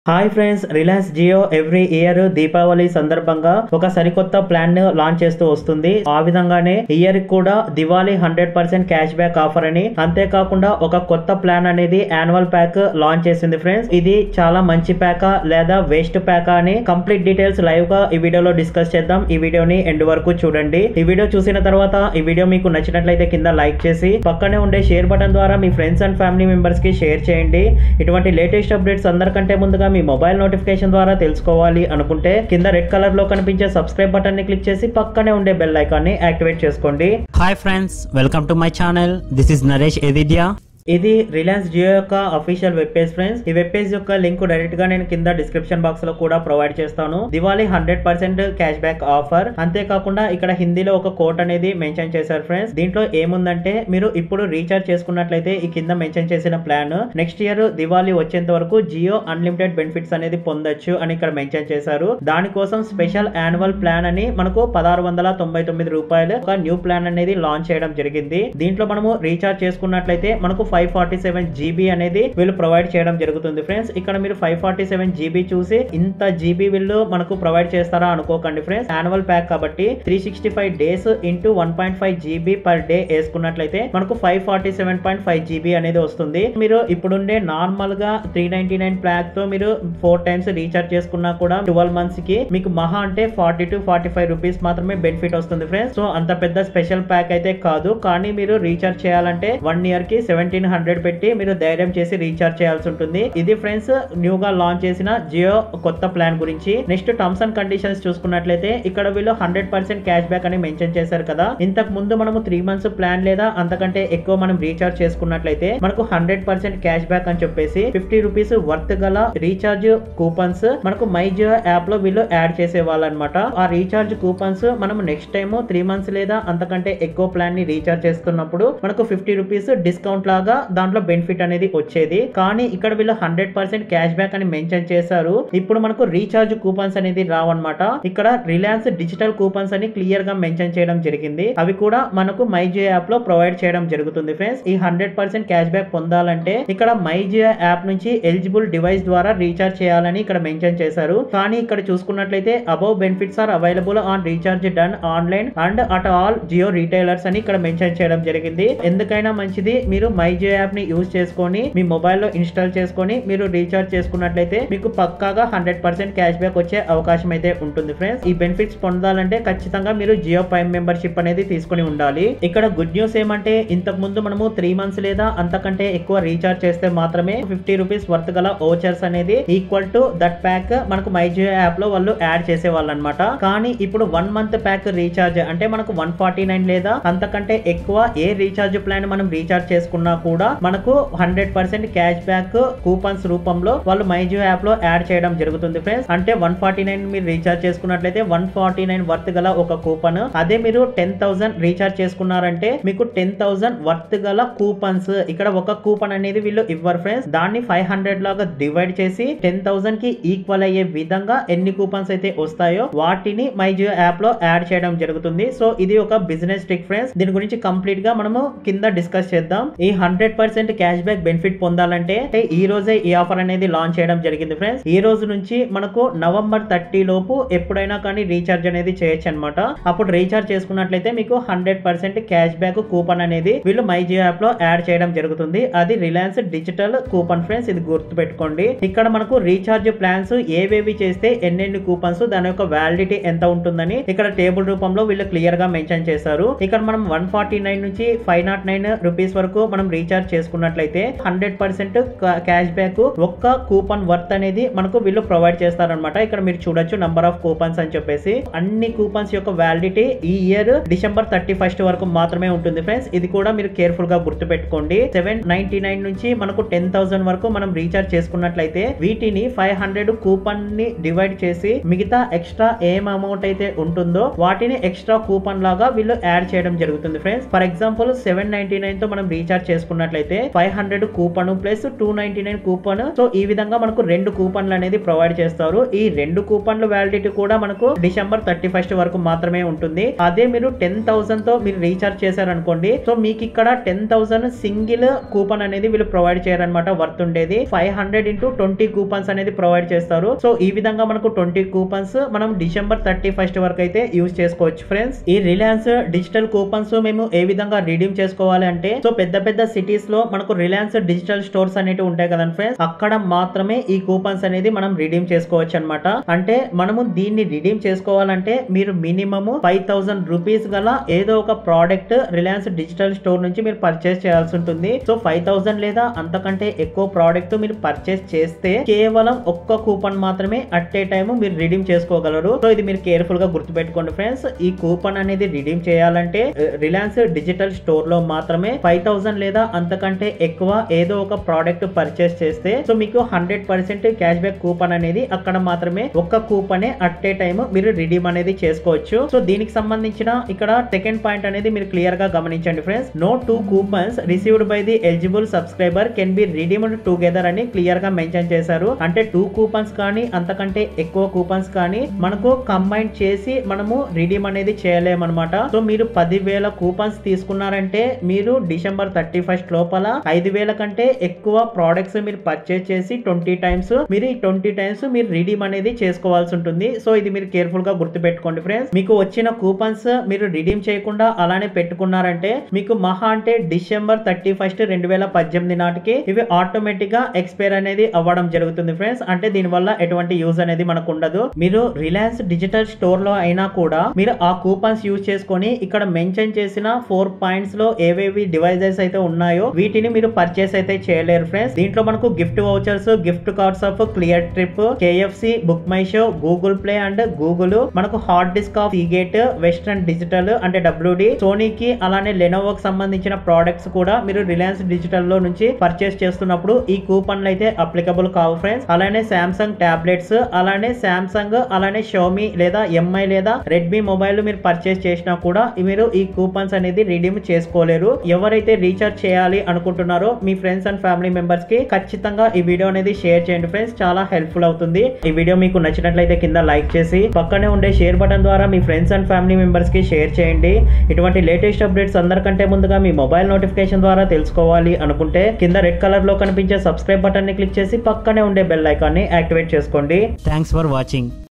Hi friends Reliance Jio every year Deepavali సందర్భంగా ఒక సరికొత్త ప్లాన్ ను లాంచ్ చేస్తూ వస్తుంది ఆ విధంగానే ఇయర్ కూడా Diwali hundred percent cash back offer అని అంతేకాకుండా ఒక కొత్త ప్లాన్ అనేది యాన్యువల్ ప్యాక్ లాంచ్ చేసింది ఫ్రెండ్స్ ఇది చాలా మంచి ప్యాకా లేదా వేస్ట్ ప్యాకా అని కంప్లీట్ డీటెయిల్స్ లైవ్ గా ఈ వీడియోలో డిస్కస్ చేద్దాం ఈ వీడియోని ఎండ్ వరకు చూడండి ఈ వీడియో చూసిన తర్వాత ఈ వీడియో మీకు నచ్చినట్లయితే కింద లైక్ చేసి పక్కనే ఉండే షేర్ బటన్ ద్వారా మీ ఫ్రెండ్స్ అండ్ ఫ్యామిలీ మెంబర్స్ కి షేర్ చేయండి ఇటువంటి లేటెస్ట్ అప్డేట్స్ అందరికంటే ముందుగా మీ మొబైల్ నోటిఫికేషన్ ద్వారా తెలుసుకోవాలి అనుకుంటే కింద రెడ్ కలర్ లో కనిపించే సబ్స్క్రైబ్ బటన్ ని క్లిక్ చేసి పక్కనే ఉండే బెల్ ఐకాన్ ని యాక్టివేట్ చేసుకోండి hi friends welcome to my channel this is Naresh ఎదిద్యా ఇది రిలయన్స్ జియో యొక్క అఫీషియల్ వెబ్ పేజ్ ఫ్రెండ్స్ ఈ వెబ్ పేజ్ యొక్క లింక్ డైరెక్ట్ గా నేను కింద డిస్క్రిప్షన్ బాక్స్ లో కూడా ప్రొవైడ్ చేస్తాను Diwali hundred percent cash back offer అంతేకాకుండా ఇక్కడ హిందీలో ఒక కోట్ అనేది మెన్షన్ చేశారు ఫ్రెండ్స్ దీంట్లో ఏముందంటే మీరు ఇప్పుడు రీఛార్జ్ చేసుకున్నట్లయితే ఈ కింద మెన్షన్ చేసిన ప్లాన్ నెక్స్ట్ ఇయర్ దివాళీ వచ్చేంత వరకు జియో అన్లిమిటెడ్ బెనిఫిట్స్ అనేది పొందొచ్చు అని ఇక్కడ మెన్షన్ చేశారు దానికోసం స్పెషల్ యాన్యువల్ ప్లాన్ అని మనకు పదహారు వందల తొంభై తొమ్మిది రూపాయలు ఒక న్యూ ప్లాన్ అనేది లాంచ్ చేయడం జరిగింది దీంట్లో మనము రీఛార్జ్ చేసుకున్నట్లయితే మనకు ఫైవ్ ఫార్టీ సెవెన్ జీబీ అనేది వీళ్ళు ప్రొవైడ్ చేయడం జరుగుతుంది ఫ్రెండ్స్ ఇక్కడ మీరు ఫైవ్ ఫార్టీ సెవెన్ జీబీ చూసి ఇంత జీబీ వీళ్ళు మనకు ప్రొవైడ్ చేస్తారా అనుకోకండి ఫ్రెండ్స్ యాన్యువల్ ప్యాక్ కాబట్టి three sixty five days into one point five GB per day వేసుకున్నట్లయితే మనకు five forty seven point five GB అనేది వస్తుంది మీరు ఇప్పుడుండే నార్మల్ గా త్రీ నైన్టీ నైన్ ప్యాక్ తో మీరు ఫోర్ టైమ్స్ రీఛార్జ్ చేసుకున్నా కూడా ట్వెల్వ్ మంత్స్ కి మీకు మహా అంటే forty two forty five rupees మాత్రమే బెనిఫిట్ వస్తుంది ఫ్రెండ్స్ సో అంత పెద్ద స్పెషల్ ప్యాక్ అయితే కాదు కానీ మీరు రీఛార్జ్ చేయాలంటే వన్ ఇయర్ కి సెవెంటీన్ హండ్రెడ్ పెట్టి మీరు ధైర్యం చేసి రీఛార్జ్ చేయాల్సి ఉంటుంది ఇది ఫ్రెండ్స్ న్యూ గా లాంచ్ చేసిన జియో కొత్త ప్లాన్ గురించి నెక్స్ట్ టర్మ్స్ అండ్ కండిషన్స్ చూసుకున్నట్లయితే ఇక్కడ వీళ్ళు హండ్రెడ్ పర్సెంట్ క్యాష్ బ్యాక్ అని మెన్షన్ చేశారు కదా ఇంతకు ముందు మనము త్రీ మంత్స్ ప్లాన్ లేదా అంతకంటే ఎక్కువ మనం రీఛార్జ్ చేసుకున్నట్లయితే మనకు హండ్రెడ్ పర్సెంట్ క్యాష్ బ్యాక్ అని చెప్పేసి ఫిఫ్టీ రూపీస్ వర్త్ గల రీఛార్జ్ కూపన్స్ మనకు మై జియో యాప్ లో వీళ్ళు యాడ్ చేసే వాళ్ళనమాట ఆ రీఛార్జ్ కూపన్స్ మనం నెక్స్ట్ టైం త్రీ మంత్స్ లేదా అంతకంటే ఎక్కువ ప్లాన్ ని రీఛార్జ్ చేస్తున్నప్పుడు మనకు ఫిఫ్టీ రూపీస్ డిస్కౌంట్ లాగా దాంట్లో బెనిఫిట్ అనేది వచ్చేది కానీ ఇక్కడ వీళ్ళు హండ్రెడ్ పర్సెంట్ క్యాష్ బ్యాక్ అని మెన్షన్ చేశారు ఇప్పుడు మనకు రీఛార్జ్ కూపన్స్ అనేది రావన్నమాట ఇక్కడ రిలయన్స్ డిజిటల్ కూపన్స్ అని క్లియర్ గా మెన్షన్ చేయడం జరిగింది అవి కూడా మనకు మై జియో యాప్ లో ప్రొవైడ్ చేయడం జరుగుతుంది ఫ్రెండ్స్ ఈ హండ్రెడ్ పర్సెంట్ క్యాష్ బ్యాక్ పొందాలంటే ఇక్కడ మై జియో యాప్ నుంచి ఎలిజిబుల్ డివైస్ ద్వారా రీఛార్జ్ చేయాలని ఇక్కడ మెన్షన్ చేశారు కానీ ఇక్కడ చూసుకున్నట్లయితే above benefits are available on recharge done online and at all Jio retailers అని ఇక్కడ మెన్షన్ చేయడం జరిగింది ఎందుకైనా మంచిది మీరు మై జియో యాప్ ని యూజ్ చేసుకొని మీ మొబైల్లో ఇన్స్టాల్ చేసుకొని మీరు రీఛార్జ్ చేసుకున్నట్లయితే మీకు పక్కాగా హండ్రెడ్ పర్సెంట్ క్యాష్ బ్యాక్ వచ్చే అవకాశం అయితే ఉంటుంది ఫ్రెండ్స్ ఈ బెనిఫిట్స్ పొందాలంటే ఖచ్చితంగా మీరు జియో ప్రైమ్ మెంబర్షిప్ అనేది తీసుకుని ఉండాలి ఇక్కడ గుడ్ న్యూస్ ఏమంటే ఇంతకు ముందు మనము త్రీ మంత్స్ లేదా అంతకంటే ఎక్కువ రీఛార్జ్ చేస్తే మాత్రమే ఫిఫ్టీ రూపీస్ వర్త్ గల ఓచర్స్ అనేది ఈక్వల్ టు దట్ ప్యాక్ మనకు మై జియో యాప్ లో వాళ్ళు యాడ్ చేసే వాళ్ళు అనమాట కానీ ఇప్పుడు వన్ మంత్ ప్యాక్ రీఛార్జ్ అంటే మనకు వన్ ఫార్టీ నైన్ లేదా అంతకంటే ఎక్కువ ఏ రీఛార్జ్ ప్లాన్ మనం రీఛార్జ్ చేసుకున్నా కూడా మనకు hundred percent cash back coupons రూపంలో వాళ్ళు మై జియో యాప్ లో యాడ్ చేయడం జరుగుతుంది ఫ్రెండ్స్ అంటే వన్ ఫార్టీ నైన్ మీరు రీఛార్జ్ చేసుకున్నట్లయితే వన్ ఫార్టీ నైన్ వర్త్ గల ఒక కూపన్ అదే మీరు టెన్ థౌసండ్ రీఛార్జ్ చేసుకున్నారంటే మీకు టెన్ థౌసండ్ వర్త్ గల కూపన్స్ ఇక్కడ ఒక కూపన్ అనేది వీళ్ళు ఇవ్వరు ఫ్రెండ్స్ దాన్ని ఫైవ్ హండ్రెడ్ లాగా డివైడ్ చేసి టెన్ థౌసండ్ కి ఈక్వల్ అయ్యే విధంగా ఎన్ని కూపన్స్ అయితే వస్తాయో వాటిని మై జియో యాప్ లో యాడ్ చేయడం జరుగుతుంది సో ఇది ఒక బిజినెస్ ట్రిక్ ఫ్రెండ్స్ దీని గురించి కంప్లీట్ గా మనము కింద డిస్కస్ చేద్దాం ఈ hundred percent cash back benefit పొందాలంటే అంటే ఈ రోజే ఈ ఆఫర్ అనేది లాంచ్ చేయడం జరిగింది ఫ్రెండ్స్ ఈ రోజు నుంచి మనకు నవంబర్ థర్టీ లోపు ఎప్పుడైనా కానీ రీఛార్జ్ అనేది చేయొచ్చు అనమాట అప్పుడు రీఛార్జ్ చేసుకున్నట్లయితే మీకు hundred percent cash back coupon అనేది వీళ్ళు మై జియో యాప్ లో యాడ్ చేయడం జరుగుతుంది అది రిలయన్స్ డిజిటల్ కూపన్ ఫ్రెండ్స్ ఇది గుర్తు పెట్టుకోండి ఇక్కడ మనకు రీఛార్జ్ ప్లాన్స్ ఏవేవి చేస్తే ఎన్నెన్ని కూపన్స్ దాని యొక్క వ్యాలిడిటీ ఎంత ఉంటుందని ఇక్కడ టేబుల్ రూపంలో వీళ్ళు క్లియర్ గా మెన్షన్ చేశారు ఇక్కడ మనం వన్ ఫార్టీ నైన్ నుంచి ఫైవ్ నాట్ నైన్ రూపీస్ వరకు మనం రీఛార్జ్ చేసుకున్నట్లయితే హండ్రెడ్ పర్సెంట్ క్యాష్ బ్యాక్ ఒక్క కూపన్ వర్త్ అనేది మనకు వీళ్ళు ప్రొవైడ్ చేస్తారనమాట ఇక్కడ మీరు చూడొచ్చు నంబర్ ఆఫ్ కూపన్స్ అని చెప్పేసి అన్ని కూపన్స్ యొక్క వ్యాలిడిటీ ఈ ఇయర్ డిసెంబర్ థర్టీ ఫస్ట్ వరకు మాత్రమే ఉంటుంది ఫ్రెండ్స్ ఇది కూడా మీరు కేర్ఫుల్ గా గుర్తు పెట్టుకోండి సెవెన్ నైన్టీ నైన్ నుంచి మనకు టెన్ థౌసండ్ వరకు మనం రీఛార్జ్ చేసుకున్నట్లయితే వీటిని ఫైవ్ హండ్రెడ్ కూపన్ ని డివైడ్ చేసి మిగతా ఎక్స్ట్రా ఏం అమౌంట్ అయితే ఉంటుందో వాటిని ఎక్స్ట్రా కూపన్ లాగా వీళ్ళు యాడ్ చేయడం జరుగుతుంది friends for example seven ninety nine తో మనం రీఛార్జ్ చేసుకున్నట్లయితే తీసుకున్నట్లయితే five hundred coupon plus two ninety nine coupon so ఈ విధంగా మనకు రెండు కూపన్లు అనేది ప్రొవైడ్ చేస్తారు ఈ రెండు కూపన్ల వ్యాలిడిటీ కూడా మనకు డిసెంబర్ థర్టీ ఫస్ట్ వరకు మాత్రమే ఉంటుంది అదే మీరు టెన్ థౌసండ్ తో మీరు రీఛార్జ్ చేశారనుకోండి సో మీకు ఇక్కడ టెన్ థౌసండ్ సింగిల్ కూపన్ అనేది వీళ్ళు ప్రొవైడ్ చేయరనమాట వర్త్ ఉండేది five hundred into twenty coupons అనేది ప్రొవైడ్ చేస్తారు సో ఈ విధంగా మనకు ట్వంటీ కూపన్స్ మనం డిసెంబర్ థర్టీ ఫస్ట్ వరకు అయితే యూజ్ చేసుకోవచ్చు ఫ్రెండ్స్ ఈ రిలయన్స్ డిజిటల్ కూపన్స్ మేము ఏ విధంగా రిడీమ్ చేసుకోవాలి అంటే సో పెద్ద పెద్ద సిటీస్ లో మనకు రిలయన్స్ డిజిటల్ స్టోర్స్ అనేవి ఉంటాయి కదండి ఫ్రెండ్స్ అక్కడ మాత్రమే ఈ కూపన్స్ అనేది మనం రిడీమ్ చేసుకోవచ్చు అనమాట అంటే మనము దీన్ని రిడీమ్ చేసుకోవాలంటే మీరు మినిమమ్ ఫైవ్ థౌసండ్ రూపీస్ గల ఏదో ఒక ప్రోడక్ట్ రిలయన్స్ డిజిటల్ స్టోర్ నుంచి మీరు పర్చేస్ చేయాల్సి ఉంటుంది సో ఫైవ్ థౌసండ్ లేదా అంతకంటే ఎక్కువ ప్రోడక్ట్ మీరు పర్చేస్ చేస్తే కేవలం ఒక్క కూపన్ మాత్రమే అట్ ఏ టైం మీరు రిడీమ్ చేసుకోగలరు సో ఇది మీరు కేర్ఫుల్ గా గుర్తుపెట్టుకోండి ఫ్రెండ్స్ ఈ కూపన్ అనేది రిడీమ్ చేయాలంటే రిలయన్స్ డిజిటల్ స్టోర్ లో మాత్రమే ఫైవ్ థౌసండ్ లేదా అంతకంటే ఎక్కువ ఏదో ఒక ప్రోడక్ట్ పర్చేస్ చేస్తే సో మీకు hundred percent cash back coupon అనేది అక్కడ మాత్రమే ఒక్క కూపనే అట్ ఏ టైం మీరు రిడీమ్ అనేది చేసుకోవచ్చు సో దీనికి సంబంధించిన ఇక్కడ సెకండ్ పాయింట్ అనేది మీరు క్లియర్ గా గమనించండి friends no two coupons received by the eligible subscriber can be redeemed together అని క్లియర్ గా మెన్షన్ చేశారు అంటే టూ కూపన్స్ కానీ అంతకంటే ఎక్కువ కూపన్స్ కానీ మనకు కంబైన్ చేసి మనము రిడీమ్ అనేది చేయలేమన్నమాట సో మీరు పదివేల కూపన్స్ తీసుకున్నారంటే మీరు డిసెంబర్ థర్టీ ఫస్ట్ లోపల ఐదు వేల కంటే ఎక్కువ ప్రోడక్ట్స్ మీరు పర్చేస్ చేసి ట్వంటీ టైమ్స్ మీరు ఈ ట్వంటీ టైమ్స్ మీరు రిడీమ్ అనేది చేసుకోవాల్సి ఉంటుంది సో ఇది మీరు కేర్ఫుల్ గా గుర్తుపెట్టుకోండి ఫ్రెండ్స్ మీకు వచ్చిన కూపన్స్ మీరు రిడీమ్ చేయకుండా అలానే పెట్టుకున్నారంటే మీకు మహా అంటే డిసెంబర్ థర్టీ ఫస్ట్ రెండు వేల పద్దెనిమిది నాటికి ఇవి ఆటోమేటిక్ గా ఎక్స్పైర్ అనేది అవ్వడం జరుగుతుంది ఫ్రెండ్స్ అంటే దీని వల్ల ఎటువంటి యూజ్ అనేది మనకు ఉండదు మీరు రిలయన్స్ డిజిటల్ స్టోర్ లో అయినా కూడా మీరు ఆ కూపన్స్ యూజ్ చేసుకొని ఇక్కడ మెన్షన్ చేసిన ఫోర్ పాయింట్స్ లో ఏవేవి డివైజెస్ అయితే ఉన్నాయో వీటిని మీరు పర్చేస్ అయితే చేయలేరు ఫ్రెండ్స్ దీంట్లో మనకు gift vouchers gift cards of Cleartrip KFC BookMyShow Google Play and Google మనకు hard disk of Seagate Western Digital అంటే డబ్ల్యూడి సోనీకి అలానే లెనోవోకి సంబంధించిన ప్రోడక్ట్స్ కూడా మీరు రిలయన్స్ డిజిటల్ లో నుంచి పర్చేస్ చేస్తున్నప్పుడు ఈ కూపన్లు అయితే అప్లికబుల్ కావు ఫ్రెండ్స్ అలానే సామ్సంగ్ టాబ్లెట్స్ అలానే సామ్సంగ్ అలానే షోమీ లేదా ఎంఐ లేదా రెడ్మీ మొబైల్ మీరు పర్చేస్ చేసినా కూడా మీరు ఈ కూపన్స్ అనేది రిడీమ్ చేసుకోలేరు ఎవరైతే రీఛార్జ్ చేయాలి అనుకుంటున్నారో మీ ఫ్రెండ్స్ అండ్ ఫ్యామిలీ మెంబర్స్ కి ఖచ్చితంగా ఈ వీడియో అనేది షేర్ చేయండి ఫ్రెండ్స్ చాలా హెల్ప్ఫుల్ అవుతుంది ఈ వీడియో మీకు నచ్చినట్లయితే కింద లైక్ చేసి పక్కనే ఉండే షేర్ బటన్ ద్వారా మీ ఫ్రెండ్స్ అండ్ ఫ్యామిలీ మెంబర్స్ కి షేర్ చేయండి ఇటువంటి లేటెస్ట్ అప్డేట్స్ అందరికంటే ముందుగా మీ మొబైల్ నోటిఫికేషన్ ద్వారా తెలుసుకోవాలి అనుకుంటే కింద రెడ్ కలర్ లో కనిపించే సబ్స్క్రైబ్ బటన్ ని క్లిక్ చేసి పక్కనే ఉండే బెల్ ఐకాన్ ని యాక్టివేట్ చేసుకోండి Thanks for watching.